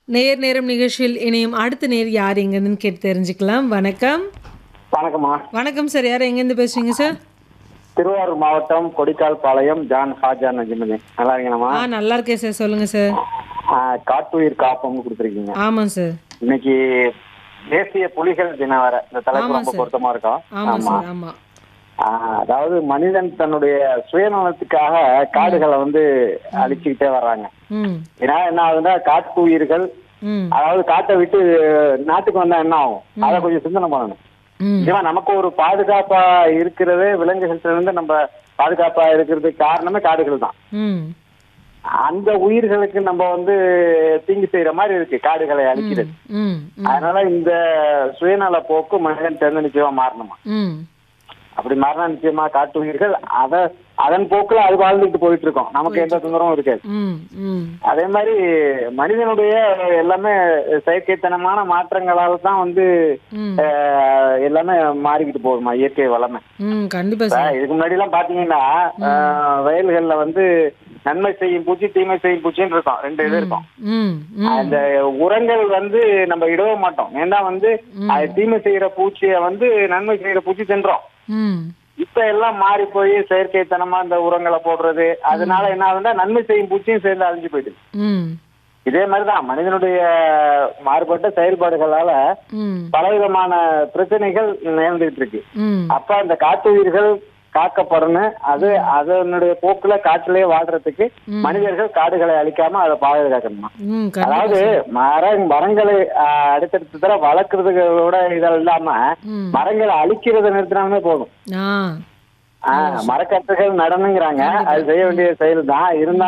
நேர் நேரம் நிகழ்ச்சியில் இணையும் அடுத்த நேர் யார் எங்கேருந்து கேட்டு தெரிஞ்சுக்கலாம் வணக்கம் வணக்கம்மா வணக்கம் சார் யார் எங்கேருந்து பேசுறீங்க சார் திருவாரூர் மாவட்டம் கொடிக்கால் பாளையம் ஜான் ஹாஜா நஜிமதி நல்லா இருக்கீங்களாம்மா ஆ நல்லா இருக்கேன் சார் சொல்லுங்க சார் ஆ, காட்டுயிர் காப்பம்னு கொடுத்துருக்கீங்க ஆமாம் சார் இன்னைக்கு தேசிய புலிகள் தினம் வேற இந்த தலைப்பு ஆமா ரொம்ப சார். பொருத்தமா இருக்கும் ஆமாம் ஆமா சார் ஆமாம் ஆ, அதாவது மனிதன் தன்னுடைய சுயநலத்துக்காக காடுகளை வந்து அழிச்சுக்கிட்டே வர்றாங்க ம் ஏன்னா என்ன ஆகுதுன்னா காட்டு உயிர்கள் ம் அதாவது காட்டை விட்டு நாட்டுக்கு வந்தா என்ன ஆகும் அதை கொஞ்சம் சிந்தனை பண்ணணும் ம் நிச்சயமா நமக்கு ஒரு பாதுகாப்பா இருக்கிறது விலங்குகள்ட்ட இருந்து நம்ம பாதுகாப்பா இருக்கிறதுக்கு காரணமே காடுகள் தான் ம் அந்த உயிர்களுக்கு நம்ம வந்து தீங்கு செய்யற மாதிரி இருக்கு காடுகளை அழிக்கிறது ம் ம் அதனால இந்த சுயநல போக்கு மனிதன் தெரிந்து நிச்சயமா மாறணுமா ம் அப்படி மாறினா நிச்சயமா காட்டு உயிர்கள் அத அதன் போக்குல அது வாழ்ந்துட்டு போயிட்டு இருக்கோம் நமக்கு எந்த தொந்தரவும் இருக்காது ம் ம் அதே மாதிரி மனிதனுடைய எல்லாமே செயற்கைத்தனமான மாற்றங்களால தான் வந்து ம் அஹ், எல்லாமே மாறிக்கிட்டு போகுமா இயற்கை வளமை ம் கண்டிப்பாக இப்ப சார் இதுக்கு முன்னாடி எல்லாம் பாத்தீங்கன்னா அஹ், வயல்கள்ல வந்து நன்மை செய்யும் பூச்சி தீமை செய்யும் பூச்சின்னு இருக்கும் ரெண்டு இது இருக்கும் ம் ம் அந்த உரங்கள் வந்து நம்ம இடவே மாட்டோம் ஏன்னா வந்து அது தீமை செய்யற பூச்சியை வந்து நன்மை செய்யற பூச்சி தின்றோம் ம் இப்ப எல்லாம் மாறி போய் செயற்கைத்தனமா இந்த உரங்களை போடுறது அதனால என்ன ஆகுதுன்னா நன்மை செய்யும் பூச்சியும் சேர்ந்து அழிஞ்சு போயிடுது ம் இதே மாதிரிதான் மனிதனுடைய மாறுபட்ட செயல்பாடுகளால ம் பலவிதமான பிரச்சனைகள் நேர்ந்துகிட்டு இருக்கு ம் அப்ப அந்த காட்டு உயிர்கள் காக்கப்படணும் அது அதனுடைய போக்குல காட்டிலே வாழ்றதுக்கு மனிதர்கள் காடுகளை அழிக்காம அதை பாதுகாக்கணுமா ம் கண்டிப்பாக அதாவது மர மரங்களை ஆஹ், அடுத்தடுத்த தடவை வளர்க்கறதுக்கு விட இதெல்லாம் இல்லாம ம் மரங்களை அழிக்கிறத நிறுத்தினாலுமே போதும் ஆ ஆஹ் மரக்கட்டுகள் நடனுங்கிறாங்க அது செய்ய வேண்டிய செயல் தான் இருந்தாலும்